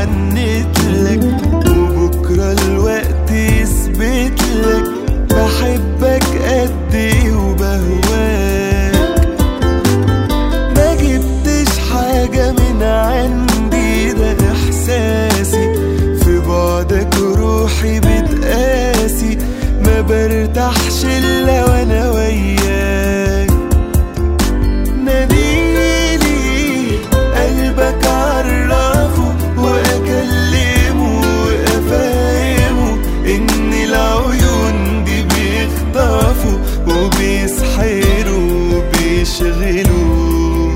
عنت لك وبكرة الوقت يثبت لك بحبك قد ايه وبهواك ما جبتش حاجة من عندي ده إحساسي في بعدك روحي بتقاسي ما برتاحش إلا وأنا وياك ناديلي قلبك عرفه وأكلمه وأفهمه إن العيون دي بيخطفوا وبيسحروا وبيشغلوا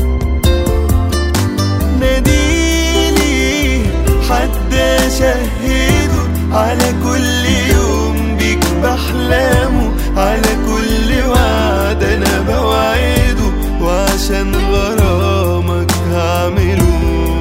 ناديلي حد شهده على كل يوم بيك بحلامه على كل وعد انا بوعده وعشان غرامك هعمله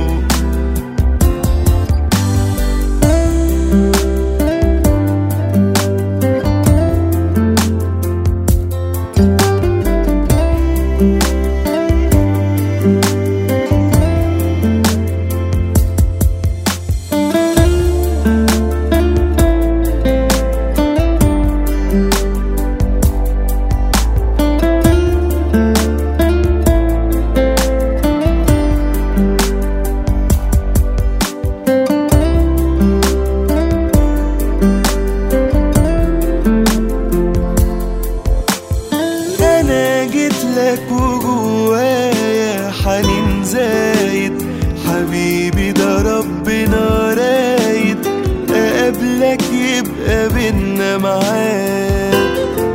انا جيت لك وجوايا حنين زايد حبيبي ده ربنا رايد اقابلك يبقى بينا معاد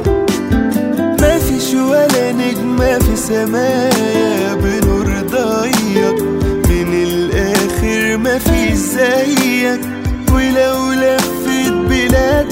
مفيش ولا نجمة في سمايا بنور ضيق من الاخر مفيش زيك ولو لفيت بلاد